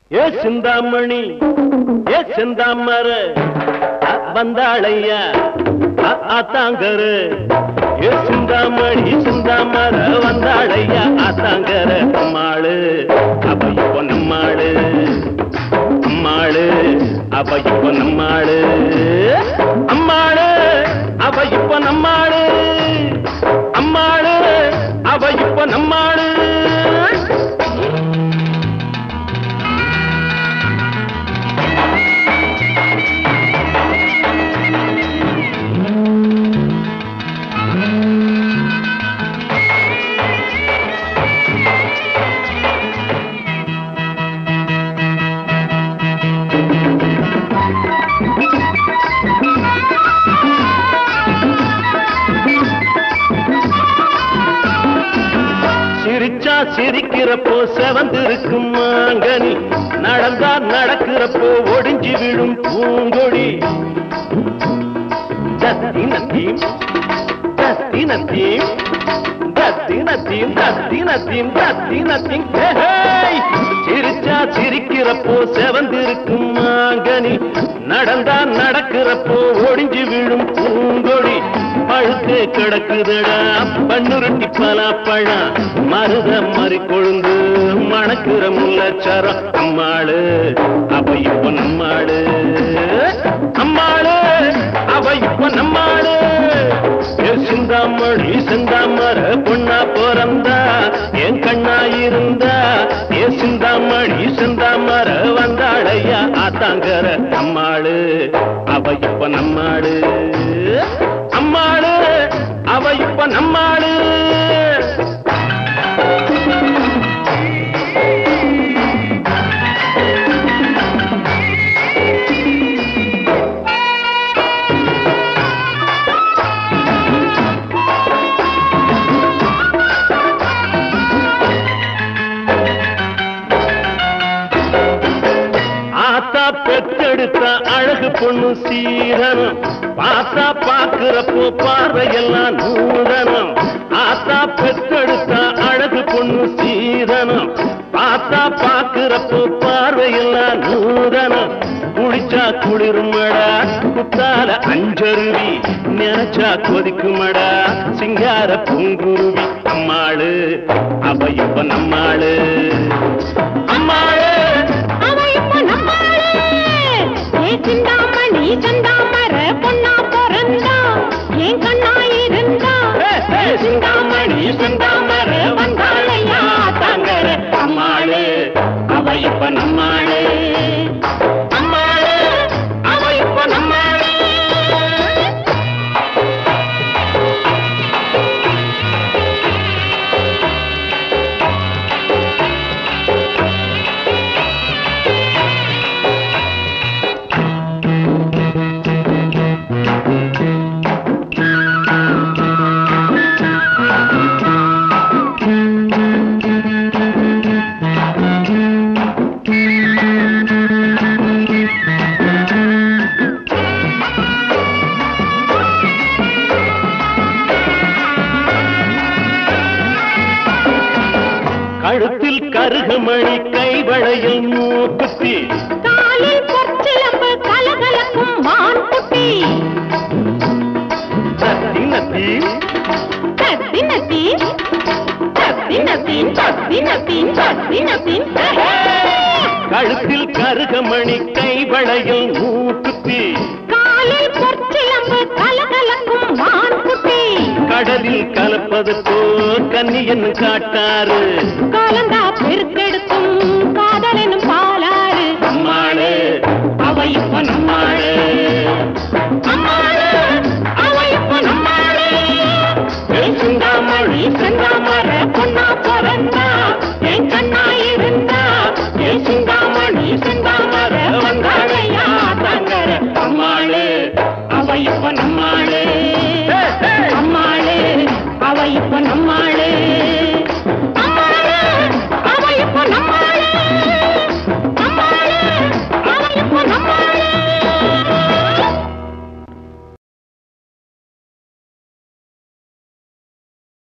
ஏ சிந்தாமணி ஏ செந்தாமர அ, வந்தாளையா அ, ஆத்தாங்கரு ஏ சிந்தாமணி சிந்தாமர வந்தாளையா ஆத்தாங்கர அம்மாளு அவ இப்போ நம்மாளு அம்மாளு அவ இப்போ நம்மாளு அம்மாளு அவ இப்போ நம்மாளு அம்மாளு அவ இப்போ நம்மாளு சிரிச்சா சிரிக்கிறப்போ செவந்திருக்கும் மாங்கனி நடந்தா நடக்கிறப்போ ஒடிஞ்சு விழும் பூங்கொடி தத்தினத்தீம் தத்தினத்தீம் தத்தினத்தீம் தத்தினத்தீம் தத்தினத்தீம் ஹேய்! சிரிச்சா சிரிக்கிறப்போ செவந்திருக்கும் மாங்கனி நடந்தா நடக்கிறப்போ ஒடிஞ்சு விழும் பூங்கொடி பழுத்து கிடக்குதடா பண்ணுருட்டி பலாப்பழம் மருத மறி கொழுந்து மணக்குற முல்லச்சாரம் அம்மாளு அவ இப்ப நம்மாளு அம்மாளு அவ இப்ப நம்மாளு ஏ சிந்தாமணி சிந்தாமர பொண்ணா பிறந்தா என் கண்ணா இருந்தா ஏ சிந்தாமணி சிந்தாமர வந்தாளையா ஆத்தாங்கர அம்மாளு அவ இப்ப நம்மாளு அம்மாளு அவ இப்ப நம்மாளு ஆத்தா பெத்தெடுத்த அழகு பொண்ணு சீரனம் பார்த்தா பாக்குறப்போ பார்வையெல்லாம் நூதனம் ஆத்தா பெத்தெடுத்த அழகு பொண்ணு சீரனம் பார்த்தா பாக்குறப்போ பார்வையெல்லாம் நூதனம் குளிச்சா குளிருமடா குத்தால அஞ்சருவி நினைச்சா கொதிக்குமடா சிங்கார பூங்குருவி அம்மாளு அவ இப்ப நம்மாளு அம்மாளு அவ இப்ப நம்மாளு ஏ சிந்தாமணி சந்தாமர பொண்ணா பிறந்தா என் கண்ணா இருந்தா ஏ சிந்தாமணி சிந்தாமர வந்தாளையா தாங்கர அம்மாளு அவ இப்ப நம்மாளு அம்மாளு அவ இப்ப நம்மாளு கழுத்தில் கருகமணி கைவளையில் மூக்குத்தி காலில் பொற்சிலம்பு கலகலக்கும் மான் குட்டி தத்தினத்தி தத்தினத்தீன் தத்தினத்தீன் தத்தினத்தீன் தத்தினத்தீன் கழுத்தில் கருகமணி கைவளையில் மூக்குத்தி காலில் பொற்சிலம்பு கலகலக்கும் மான் குட்டி கடலில் கலப்பது போ கன்னியன் காட்டாரு காலந்தா பெருக்க